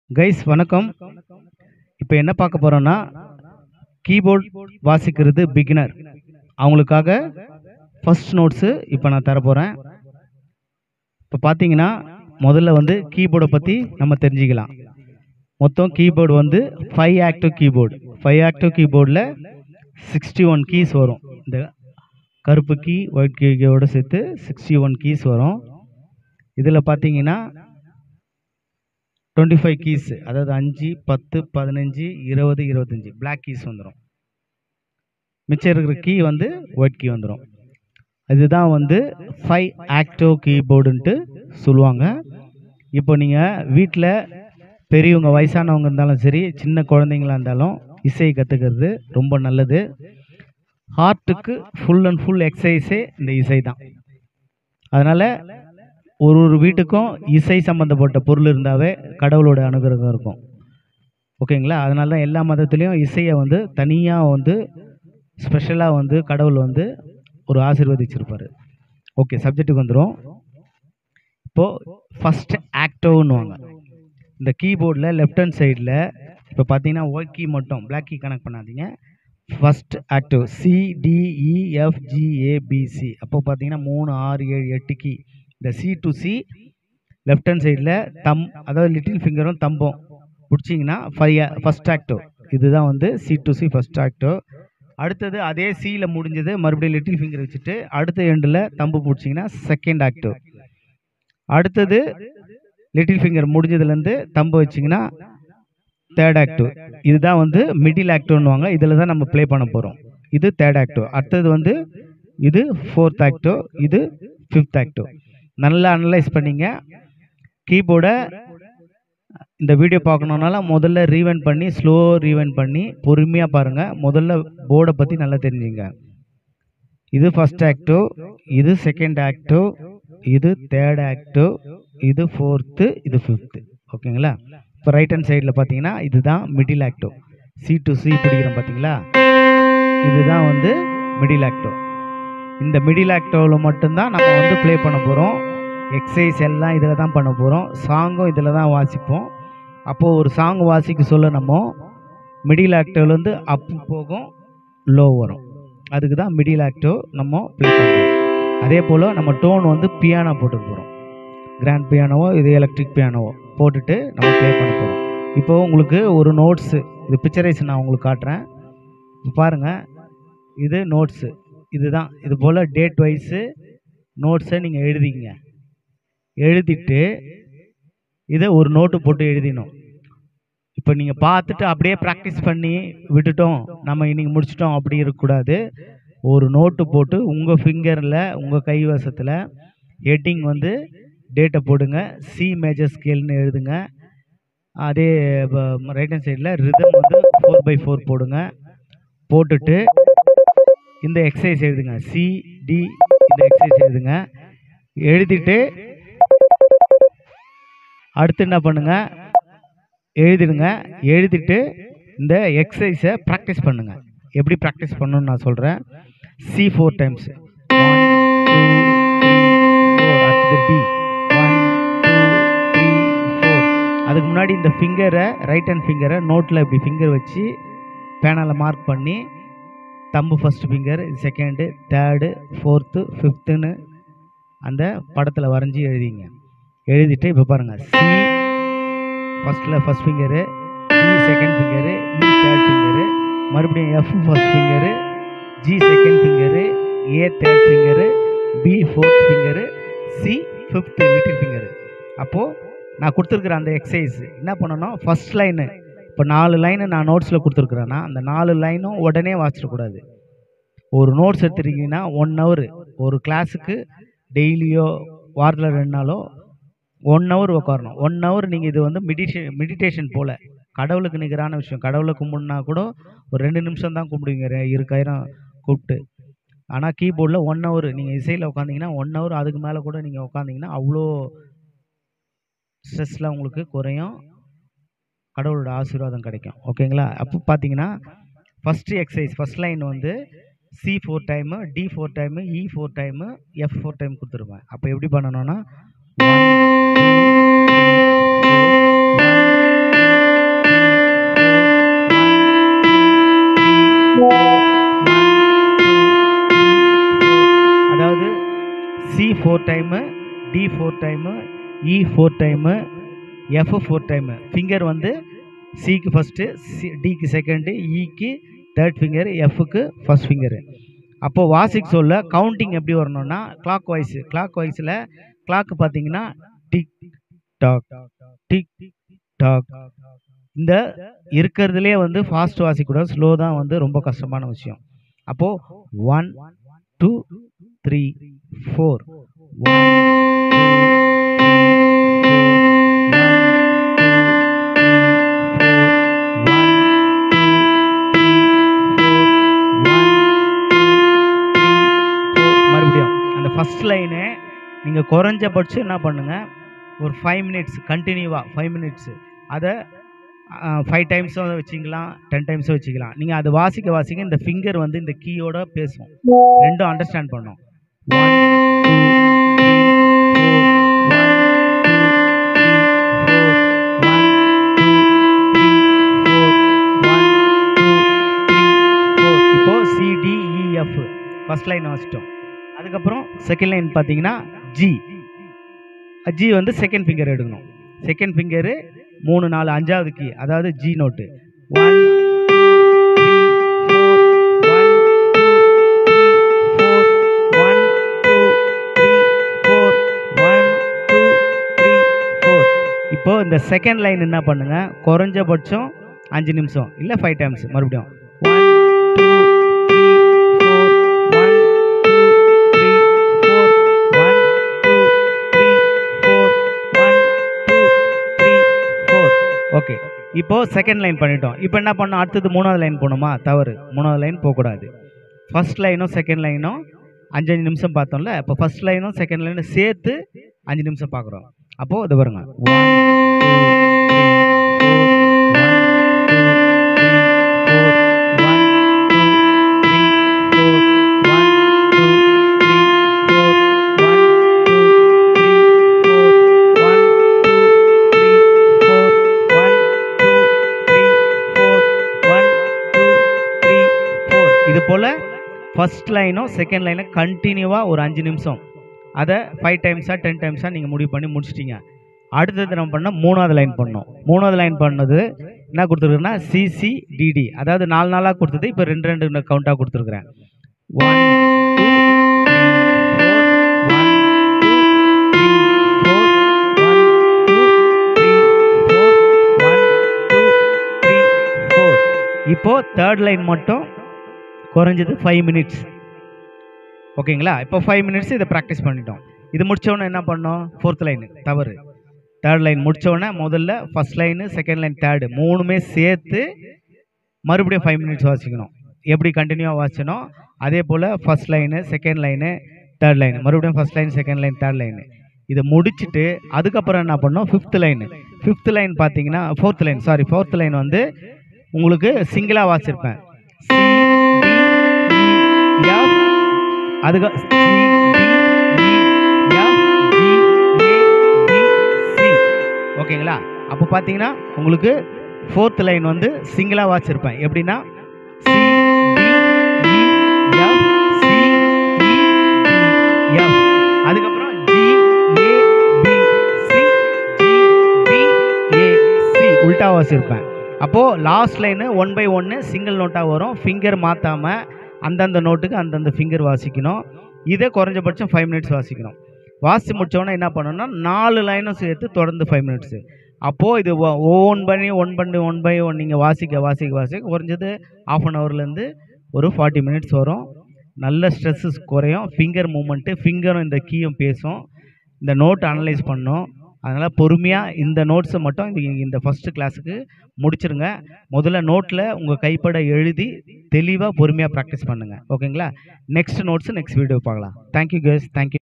guys வணக்கம் இப்போ என்ன பார்க்க போகிறோன்னா கீபோர்ட் வாசிக்கிறது பிகினர் அவங்களுக்காக ஃபர்ஸ்ட் நோட்ஸு இப்போ நான் தர போகிறேன் இப்போ பார்த்தீங்கன்னா முதல்ல வந்து கீபோர்டை பற்றி நம்ம தெரிஞ்சுக்கலாம் மொத்தம் கீபோர்டு வந்து five octave keyboard five octave கீபோர்டில் சிக்ஸ்டி ஒன் கீஸ் வரும் இந்த கருப்பு கீ ஒயிட் கீயோட சேர்த்து சிக்ஸ்டி ஒன் கீஸ் வரும் இதில் பார்த்தீங்கன்னா டுவெண்ட்டி ஃபைவ் கீஸ் அதாவது அஞ்சு பத்து பதினஞ்சு இருபது இருபத்தஞ்சி பிளாக் கீஸ் வந்துடும் மிச்சம் இருக்கிற கீ வந்து ஒயிட் கீ வந்துடும் இதுதான் வந்து ஃபைவ் ஆக்டிவ் கீபோர்டுன்ட்டு சொல்லுவாங்க இப்போ நீங்கள் வீட்டில் பெரியவங்க வயசானவங்க இருந்தாலும் சரி சின்ன குழந்தைங்களா இருந்தாலும் இசையை கற்றுக்கிறது ரொம்ப நல்லது ஹார்ட்டுக்கு ஃபுல் அண்ட் ஃபுல் எக்ஸசைஸே இந்த இசை தான் அதனால் ஒரு ஒரு வீட்டுக்கும் இசை சம்மந்தப்பட்ட பொருள் இருந்தாவே கடவுளோட அனுகிரகம் இருக்கும் ஓகேங்களா அதனால தான் எல்லா மதத்துலேயும் இசையை வந்து தனியாக வந்து ஸ்பெஷலாக வந்து கடவுள் வந்து ஒரு ஆசீர்வதிச்சிருப்பார் ஓகே சப்ஜெக்ட்டுக்கு வந்துடும் இப்போது ஃபஸ்ட் ஆக்டோன்னுவாங்க இந்த கீபோர்டில் லெஃப்ட் ஹேண்ட் சைடில் இப்போ பார்த்தீங்கன்னா ஒயிட் கீ மட்டும் பிளாக் கீ கனெக்ட் பண்ணாதீங்க ஃபஸ்ட் ஆக்டிவ் சிடிஇஎஃப்ஜிஏபிசி அப்போ பார்த்தீங்கன்னா மூணு ஆறு ஏழு எட்டு கீ இந்த C to C left hand சைடில் தம் அதாவது லிட்டில் ஃபிங்கரும் தம்பும் பிடிச்சிங்கன்னா ஃபைவ் ஃபஸ்ட் ஆக்டிவ் இதுதான் வந்து C to C first active அடுத்தது அதே சியில் முடிஞ்சது மறுபடியும் லிட்டில் ஃபிங்கர் வச்சுட்டு அடுத்த எண்டில் தம்பு பிடிச்சிங்கன்னா செகண்ட் ஆக்டிவ் அடுத்தது லிட்டில் ஃபிங்கர் முடிஞ்சதுலேருந்து தம்பு வச்சிங்கன்னா தேர்ட் ஆக்டிவ் இதுதான் வந்து மிடில் ஆக்டிவ்னுவாங்க இதில் தான் நம்ம ப்ளே பண்ண போகிறோம் இது தேர்ட் ஆக்டிவ் அடுத்தது வந்து இது ஃபோர்த் ஆக்டிவ் இது ஃபிஃப்த் ஆக்டிவ் நல்லா அனலைஸ் பண்ணிங்க கீபோர்டை இந்த வீடியோ பார்க்கணுன்னால முதல்ல ரீவைண்ட் பண்ணி ஸ்லோ ரீவைண்ட் பண்ணி பொறுமையாக பாருங்கள் முதல்ல போர்டை பற்றி நல்லா தெரிஞ்சுங்க இது ஃபஸ்ட் ஆக்டிவ் இது செகண்ட் ஆக்டிவ் இது தேர்ட் ஆக்டிவ் இது ஃபோர்த்து இது ஃபிஃப்த்து ஓகேங்களா இப்போ ரைட் ஹேண்ட் சைடில் பார்த்தீங்கன்னா இதுதான் middle octave C to C பிடிக்கிறோம் பார்த்தீங்களா இதுதான் வந்து மிடில் ஆக்டிவ் இந்த மிடில் ஆக்டிவில் மட்டும்தான் நம்ம வந்து ப்ளே பண்ண போகிறோம் எக்ஸசைஸ் எல்லாம் இதில் தான் பண்ண போகிறோம் சாங்கும் இதில் தான் வாசிப்போம் அப்போது ஒரு சாங் வாசிக்க சொல்ல நம்ம மிடில் ஆக்டிவ்லேருந்து அப் போகும் லோ வரும் அதுக்கு தான் மிடில் ஆக்டிவ் நம்ம ப்ளே பண்ணுறோம் அதே போல் நம்ம டோன் வந்து பியானோ போட்டு போகிறோம் கிராண்ட் பியானோவோ இது எலக்ட்ரிக் பியானோவோ போட்டுட்டு நம்ம ப்ளே பண்ண போகிறோம் இப்போ உங்களுக்கு ஒரு நோட்ஸு இது பிக்சரைஸ் நான் உங்களுக்கு காட்டுறேன் இப்போ பாருங்கள் இது நோட்ஸு இதுதான் இது போல் டேட் வைஸு நோட்ஸை நீங்கள் எழுதிங்க எழுதிட்டு இதை ஒரு நோட்டு போட்டு எழுதினோம் இப்போ நீங்கள் பார்த்துட்டு அப்படியே ப்ராக்டிஸ் பண்ணி விட்டுட்டோம் நம்ம இன்னைக்கு முடிச்சிட்டோம் அப்படி இருக்கக்கூடாது ஒரு நோட்டு போட்டு உங்கள் ஃபிங்கரில் உங்கள் கைவசத்தில் ஹெட்டிங் வந்து டேட்டை போடுங்க சி மேஜர் ஸ்கேல்னு எழுதுங்க அதே ரைட் ஹேண்ட் சைடில் ரிதம் வந்து ஃபோர் பை ஃபோர் போடுங்க போட்டுட்டு இந்த எக்ஸசைஸ் எழுதுங்க சி டி இந்த எக்ஸசைஸ் எழுதுங்க எழுதிட்டு அடுத்து என்ன பண்ணுங்க எழுதிடுங்க எழுதிட்டு இந்த எக்ஸசைஸை ப்ராக்டிஸ் பண்ணுங்க எப்படி ப்ராக்டிஸ் பண்ணணும்னு நான் சொல்கிறேன் C four times one two three four அடுத்தது D one two three four அதுக்கு முன்னாடி இந்த ஃபிங்கரை ரைட் ஹேண்ட் ஃபிங்கரை நோட்டில் இப்படி ஃபிங்கர் வச்சு பேனலில் மார்க் பண்ணி thumb first finger second third fourth ஃபிஃப்த்துன்னு அந்த படத்தில் வரைஞ்சி எழுதிங்க எழுதிட்டு இப்போ பாருங்கள் சி ஃபஸ்ட்டில் first finger D second finger E third finger மறுபடியும் F first finger G second finger A third finger B fourth finger C fifth little finger அப்போது நான் கொடுத்துருக்குற அந்த எக்ஸசைஸ் என்ன பண்ணணும் ஃபஸ்ட் லைனு இப்போ நாலு லைனு நான் நோட்ஸில் கொடுத்துருக்குறேன்னா அந்த நாலு லைனும் உடனே வாசிடக்கூடாது ஒரு நோட்ஸ் எடுத்துட்டீங்கன்னா ஒன் ஹவர் ஒரு கிளாஸுக்கு டெய்லியோ வாரத்தில் ரெண்டு நாளோ ஒன் ஹவர் உட்காரணும் ஒன் ஹவர் நீங்கள் இது வந்து மெடிடே மெடிடேஷன் போல் கடவுளுக்கு நிகரான விஷயம் கடவுளை கும்பிடுனா கூட ஒரு ரெண்டு நிமிஷம் தான் கும்பிடுவீங்க ரெ- இருக்காயிரம் கூப்பிட்டு ஆனால் கீபோர்டில் ஒன் ஹவர் நீங்கள் இசையில் உட்காந்திங்கன்னா ஒன் ஹவர் அதுக்கு மேலே கூட நீங்கள் உட்காந்திங்கன்னா அவ்வளோ ஸ்ட்ரெஸ்லாம் உங்களுக்கு குறையும் கடவுளோட ஆசீர்வாதம் கிடைக்கும் ஓகேங்களா அப்போ பார்த்தீங்கன்னா ஃபஸ்ட்டு எக்ஸசைஸ் ஃபஸ்ட் லைன் வந்து C four time D four time E four time F four time கொடுத்துருப்பேன் அப்போ எப்படி பண்ணணும்னா one two three four one E four time F four time finger வந்து சிக்கு ஃபஸ்ட்டு சி டிக்கு செகண்டு இக்கு third finger எஃப்க்கு ஃபஸ்ட் ஃபிங்கரு அப்போது வாசிக் சொல்ல கவுண்டிங் எப்படி வரணும்னா கிளாக் வைஸ் கிளாக் வைஸில் கிளாக் பார்த்தீங்கன்னா டிக் டாக் டிக் டாக் இந்த இருக்கிறதுலே வந்து ஃபாஸ்ட் வாசிக்கூடாது ஸ்லோ தான் வந்து ரொம்ப கஷ்டமான விஷயம் அப்போது ஒன் டூ த்ரீ ஃபோர் மறுபடியும் அந்த ஃபஸ்ட் லைனு நீங்கள் குறைஞ்சபட்சம் என்ன பண்ணுங்கள் ஒரு ஃபைவ் மினிட்ஸ் கண்டினியூவாக ஃபைவ் மினிட்ஸு அதை ஃபைவ் டைம்ஸும் வச்சுக்கலாம் டென் டைம்ஸும் வச்சுக்கலாம் நீங்கள் அதை வாசிக்க வாசிக்க இந்த ஃபிங்கர் வந்து இந்த கீயோட பேசும் ரெண்டும் அண்டர்ஸ்டாண்ட் பண்ணும் ஒன் இப்போ சிடிஇஎஃப் ஃபர்ஸ்ட் லைன் வாசிட்டோம் அதுக்கப்புறம் செகண்ட் லைன் பார்த்தீங்கன்னா ஜி ஜி வந்து செகண்ட் ஃபிங்கர் எடுக்கணும் செகண்ட் ஃபிங்கரு மூணு நாலு அஞ்சாவது கீ அதாவது ஜி நோட்டு ஒன் இப்போ இந்த செகண்ட் லைன் என்ன பண்ணுங்க குறைஞ்சபட்சம் அஞ்சு நிமிஷம் இல்லை ஃபைவ் டைம்ஸ் மறுபடியும் one two three four one two three four one two three four one two three four okay இப்போ செகண்ட் லைன் பண்ணிட்டோம் இப்போ என்ன பண்ணோம் அடுத்தது மூணாவது லைன் போகணுமா தவறு மூணாவது லைன் போகக்கூடாது ஃபர்ஸ்ட் லைனும் செகண்ட் லைனும் அஞ்சு அஞ்சு நிமிஷம் பார்த்தோம்ல இப்போ ஃபர்ஸ்ட் லைனும் செகண்ட் லைனும் சேர்த்து அஞ்சு நிமிஷம் பார்க்குறோம் அப்போது இது பாருங்க ஒன் இது போல் ஃபர்ஸ்ட் லைனும் செகண்ட் லைனும் கண்டினியூவாக ஒரு அஞ்சு நிமிஷம் அதை ஃபைவ் டைம்ஸாக டென் டைம்ஸாக நீங்கள் முடிவு பண்ணி முடிச்சிட்டீங்க அடுத்தது நம்ம பண்ண மூணாவது லைன் பண்ணோம் மூணாவது லைன் பண்ணது என்ன கொடுத்துருக்குன்னா சிசிடிடி அதாவது நாலு நாளாக கொடுத்தது இப்போ ரெண்டு ரெண்டு கவுண்டாக கொடுத்துருக்குறேன் ஒன் இப்போ தேர்ட் லைன் மட்டும் குறைஞ்சது ஃபைவ் மினிட்ஸ் ஓகேங்களா இப்போ ஃபைவ் மினிட்ஸ் இதை ப்ராக்டிஸ் பண்ணிட்டோம் இது முடிச்சவொடனே என்ன பண்ணோம் ஃபோர்த் லைன் தவறு தேர்ட் லைன் முடிச்சவொடனே முதல்ல first line second line third மூணுமே சேர்த்து மறுபடியும் ஃபைவ் மினிட்ஸ் வாசிக்கணும் எப்படி கண்டினியூவாக வாசிக்கணும் அதே போல் first line second line third line மறுபடியும் first line second line third line இதை முடிச்சுட்டு அதுக்கப்புறம் என்ன பண்ணோம் ஃபிஃப்த் லைன் ஃபிஃப்த் லைன் பார்த்தீங்கன்னா fourth line sorry fourth line வந்து உங்களுக்கு சிங்கிளாக வாசிருப்பேன் சி டி எஃப் அதுக்கு C D E F G A B C ஓகேங்களா அப்போ பார்த்தீங்கன்னா உங்களுக்கு ஃபோர்த் லைன் வந்து சிங்கிளாக வாசிருப்பேன் எப்படின்னா C D E F C E D F அதுக்கப்புறம் G A B C G B A C உல்டா வாசிருப்பேன் அப்போது லாஸ்ட் லைனு ஒன் பை ஒன்று சிங்கிள் நோட்டாக வரும் ஃபிங்கர் மாற்றாமல் அந்தந்த நோட்டுக்கு அந்தந்த ஃபிங்கர் வாசிக்கணும் இதே குறைஞ்சபட்சம் ஃபைவ் மினிட்ஸ் வாசிக்கணும் வாசி முடிச்சோடனே என்ன பண்ணணும்னா நாலு லைனும் சேர்த்து தொடர்ந்து ஃபைவ் மினிட்ஸு அப்போது இது ஒன் பண்ணி ஒன் பண்ணி ஒன் பை ஒன் நீங்கள் வாசிக்க வாசிக்க வாசிக்க குறைஞ்சது ஆஃப் அன் ஹவர்லேருந்து ஒரு ஃபார்ட்டி மினிட்ஸ் வரும் நல்ல ஸ்ட்ரெஸ்ஸஸ் குறையும் ஃபிங்கர் மூமெண்ட்டு ஃபிங்கரும் இந்த கீயும் பேசும் இந்த நோட் அனலைஸ் பண்ணும் அதனால் பொறுமையாக இந்த நோட்ஸை மட்டும் இந்த இந்த ஃபஸ்ட்டு கிளாஸுக்கு முடிச்சிருங்க முதல்ல நோட்டில் உங்கள் கைப்பட எழுதி தெளிவாக பொறுமையாக ப்ராக்டிஸ் பண்ணுங்கள் ஓகேங்களா நெக்ஸ்ட் நோட்ஸு நெக்ஸ்ட் வீடியோ பார்க்கலாம் தேங்க்யூ கேஸ் தேங்க்யூ